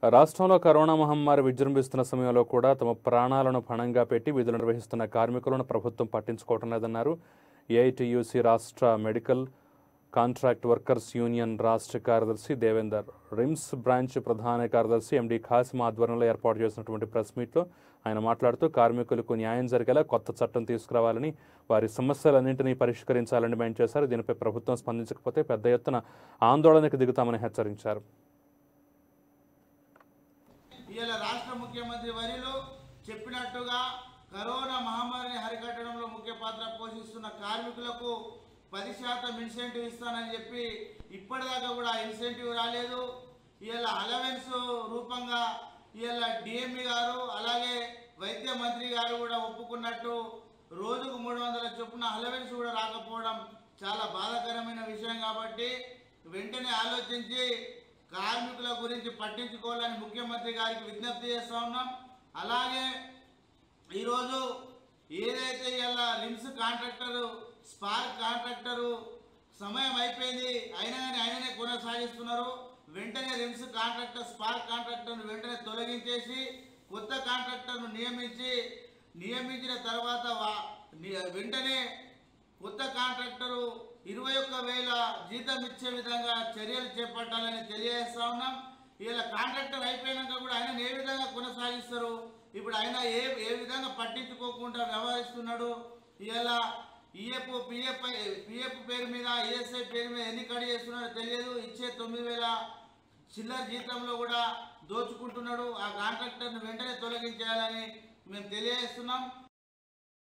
రాష్ట్రంలో కరోనా మహమ్మారి విజృంభిస్తున్న సమయంలో కూడా తమ ప్రాణాలను పణంగా పెట్టి విధులు నిర్వహిస్తున్న కార్మికులను ప్రభుత్వం పట్టించుకోవటం లేదన్నారు ఏఐటియుసి రాష్ట్ర మెడికల్ కాంట్రాక్ట్ వర్కర్స్ యూనియన్ రాష్ట్ర కార్యదర్శి దేవేందర్ రిమ్స్ బ్రాంచ్ ప్రధాన కార్యదర్శి ఎండి ఖాసిం ఆధ్వర్యంలో ఏర్పాటు చేసినటువంటి ప్రెస్ మీట్లో ఆయన మాట్లాడుతూ కార్మికులకు న్యాయం జరిగేలా కొత్త చట్టం తీసుకురావాలని వారి సమస్యలన్నింటినీ పరిష్కరించాలని డిమాండ్ చేశారు దీనిపై ప్రభుత్వం స్పందించకపోతే పెద్ద ఎత్తున ఆందోళనకు దిగుతామని హెచ్చరించారు ఇవాళ రాష్ట్ర ముఖ్యమంత్రి వర్యులు చెప్పినట్టుగా కరోనా మహమ్మారిని హరికట్టడంలో ముఖ్య పాత్ర పోషిస్తున్న కార్మికులకు పది శాతం ఇన్సెంటివ్ ఇస్తానని చెప్పి ఇప్పటిదాకా కూడా ఇన్సెంటివ్ రాలేదు ఇవాళ అలవెన్స్ రూపంగా ఇవాళ డిఎంఈ గారు అలాగే వైద్య మంత్రి గారు కూడా ఒప్పుకున్నట్టు రోజుకు మూడు వందల చొప్పున అలవెన్స్ కూడా రాకపోవడం చాలా బాధాకరమైన విషయం కాబట్టి వెంటనే ఆలోచించి కార్మికుల గురించి పట్టించుకోవాలని ముఖ్యమంత్రి గారికి విజ్ఞప్తి చేస్తా ఉన్నాం అలాగే ఈరోజు ఏదైతే ఇలా లిమ్స్ కాంట్రాక్టరు స్పార్క్ కాంట్రాక్టరు సమయం అయిపోయింది అయినా కానీ ఆయననే కొనసాగిస్తున్నారు వెంటనే రిమ్స్ కాంట్రాక్టర్ స్పార్క్ కాంట్రాక్టర్ను వెంటనే తొలగించేసి కొత్త కాంట్రాక్టర్ను నియమించి నియమించిన తర్వాత వా- ని- వెంటనే కొత్త కాంట్రాక్టరు ఇరవై ఒక్క వేల జీతం ఇచ్చే విధంగా చర్యలు చేపట్టాలని తెలియజేస్తా ఉన్నాం ఇలా కాంట్రాక్టర్ అయిపోయినాక కూడా ఆయన ఏ విధంగా కొనసాగిస్తారు ఇప్పుడు ఆయన ఏ ఏ విధంగా పట్టించుకోకుండా వ్యవహరిస్తున్నాడు ఇలా ఈఎఫ్ పిఎఫ్ పిఎఫ్ పేరు మీద ఈఎస్ఐ పేరు మీద ఎన్ని కడి చేస్తున్నాడో తెలియదు ఇచ్చే తొమ్మిది వేల చిల్లర జీతంలో కూడా దోచుకుంటున్నాడు ఆ కాంట్రాక్టర్ను వెంటనే తొలగించేయాలని మేము తెలియజేస్తున్నాం